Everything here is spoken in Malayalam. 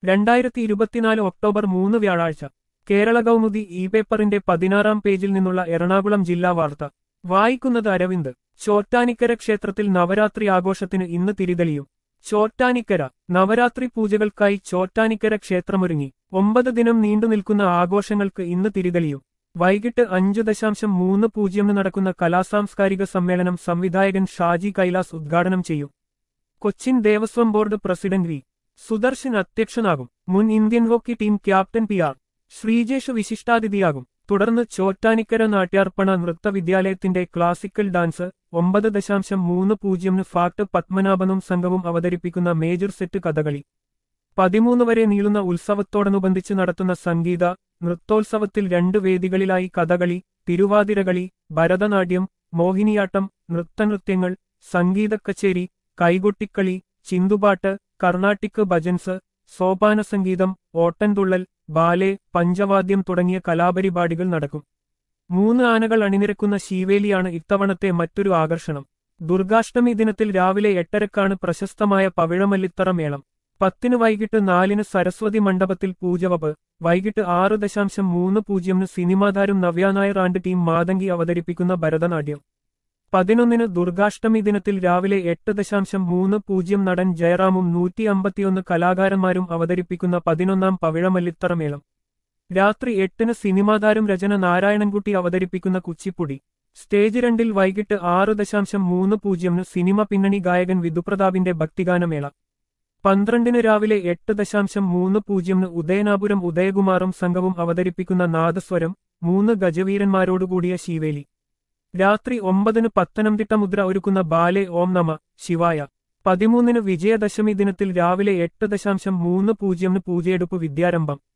രണ്ടായിരത്തി ഇരുപത്തിനാല് ഒക്ടോബർ മൂന്ന് വ്യാഴാഴ്ച കേരള കൗമുദി ഇ പേപ്പറിന്റെ പതിനാറാം പേജിൽ നിന്നുള്ള എറണാകുളം ജില്ലാ വാർത്ത വായിക്കുന്നത് അരവിന്ദ് ചോറ്റാനിക്കര ക്ഷേത്രത്തിൽ നവരാത്രി ആഘോഷത്തിന് ഇന്ന് തിരിതെളിയും ചോറ്റാനിക്കര നവരാത്രി പൂജകൾക്കായി ചോറ്റാനിക്കര ക്ഷേത്രമൊരുങ്ങി ഒമ്പത് ദിനം നീണ്ടുനിൽക്കുന്ന ആഘോഷങ്ങൾക്ക് ഇന്ന് തിരിതെളിയും വൈകിട്ട് അഞ്ചു ദശാംശം മൂന്ന് പൂജ്യമിന് നടക്കുന്ന കലാസാംസ്കാരിക സമ്മേളനം സംവിധായകൻ ഷാജി കൈലാസ് ഉദ്ഘാടനം ചെയ്യും Cochin Devaswom board president V Sudarshan അധ്യക്ഷനാകും മുൻ Indian hockey team captain P R Sreejesh വിശിഷ്ടാതിഥിയാകും തുടർന്ന് ചോറ്റാനിക്കര നാട്യാർപ്പണ നൃത്തവിദ്യാലയത്തിന്റെ ക്ലാസിക്കൽ ഡാൻസ് ഒമ്പത് ദശാംശം മൂന്ന് പൂജ്യമിന് ഫാക്ട് പത്മനാഭനും സംഘവും അവതരിപ്പിക്കുന്ന മേജർ സെറ്റ് കഥകളി പതിമൂന്ന് വരെ നീളുന്ന ഉത്സവത്തോടനുബന്ധിച്ച് നടത്തുന്ന സംഗീത നൃത്തോത്സവത്തിൽ രണ്ട് വേദികളിലായി കഥകളി തിരുവാതിരകളി ഭരതനാട്യം മോഹിനിയാട്ടം നൃത്തനൃത്യങ്ങൾ സംഗീതക്കച്ചേരി കൈകൊട്ടിക്കളി ചിന്തുപാട്ട് കർണാട്ടിക് ഭജൻസ് സോപാന സംഗീതം ഓട്ടൻതുള്ളൽ ബാലെ പഞ്ചവാദ്യം തുടങ്ങിയ കലാപരിപാടികൾ നടക്കും മൂന്ന് ആനകൾ അണിനിരക്കുന്ന ശീവേലിയാണ് ഇത്തവണത്തെ മറ്റൊരു ആകർഷണം ദുർഗാഷ്ടമി ദിനത്തിൽ രാവിലെ എട്ടരക്കാണ് പ്രശസ്തമായ പവിഴമല്ലിത്തറ മേളം പത്തിന് വൈകിട്ട് നാലിന് സരസ്വതി മണ്ഡപത്തിൽ പൂജവപ്പ് വൈകിട്ട് ആറ് ദശാംശം മൂന്ന് പൂജ്യമിന് സിനിമാതാരം നവ്യാനായർ ആൻഡ് ടീം മാതങ്കി അവതരിപ്പിക്കുന്ന ഭരതനാട്യം പതിനൊന്നിന് ദുർഗാഷ്ടമി ദിനത്തിൽ രാവിലെ എട്ട് ദശാംശം മൂന്ന് പൂജ്യം നടൻ ജയറാമും നൂറ്റി അമ്പത്തിയൊന്ന് കലാകാരന്മാരും അവതരിപ്പിക്കുന്ന പതിനൊന്നാം പവിഴമല്ലിത്തറ മേളം രാത്രി എട്ടിന് സിനിമാതാരം രചന നാരായണൻകുട്ടി അവതരിപ്പിക്കുന്ന കുച്ചിപ്പുടി സ്റ്റേജ് രണ്ടിൽ വൈകിട്ട് ആറ് ദശാംശം മൂന്ന് പൂജ്യമിന് സിനിമ പിന്നണി ഗായകൻ വിധുപ്രതാപിന്റെ ഭക്തിഗാനമേള പന്ത്രണ്ടിന് രാവിലെ എട്ട് ദശാംശം മൂന്ന് പൂജ്യമിന് ഉദയനാപുരം ഉദയകുമാറും സംഘവും അവതരിപ്പിക്കുന്ന നാദസ്വരം മൂന്ന് ഗജവീരന്മാരോടുകൂടിയ ശീവേലി രാത്രി ഒമ്പതിന് പത്തനംതിട്ട മുദ്ര ഒരുക്കുന്ന ബാലെ ഓം നമ ശിവായ പതിമൂന്നിന് വിജയദശമി ദിനത്തിൽ രാവിലെ എട്ട് ദശാംശം മൂന്ന് പൂജ്യമിന് പൂജയെടുപ്പ് വിദ്യാരംഭം